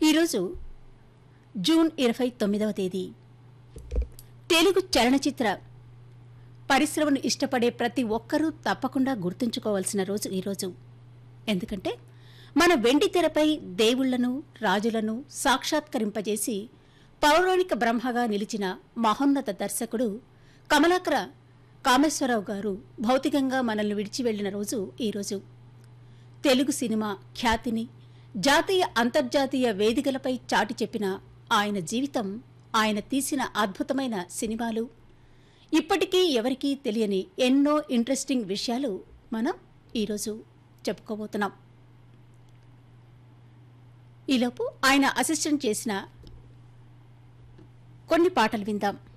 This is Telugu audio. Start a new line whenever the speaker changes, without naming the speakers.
ఈరోజు జూన్ ఇరవై తొమ్మిదవ తేదీ తెలుగు చలనచిత్ర పరిశ్రమను ఇష్టపడే ప్రతి ఒక్కరూ తప్పకుండా గుర్తుంచుకోవాల్సిన రోజు ఈరోజు ఎందుకంటే మన వెండి తెరపై దేవుళ్లను రాజులను సాక్షాత్కరింపజేసి పౌరాణిక బ్రహ్మగా నిలిచిన మహోన్నత దర్శకుడు కమలాకర కామేశ్వరరావు గారు భౌతికంగా మనల్ని విడిచి వెళ్లిన రోజు ఈరోజు తెలుగు సినిమా ఖ్యాతిని జాతీయ అంతర్జాతీయ వేదికలపై చాటి చెప్పిన ఆయన జీవితం ఆయన తీసిన అద్భుతమైన సినిమాలు ఇప్పటికీ ఎవరికీ తెలియని ఎన్నో ఇంట్రెస్టింగ్ విషయాలు మనం ఈరోజు చెప్పుకోబోతున్నాం ఈలోపు ఆయన అసిస్టెంట్ చేసిన కొన్ని పాటలు విందాం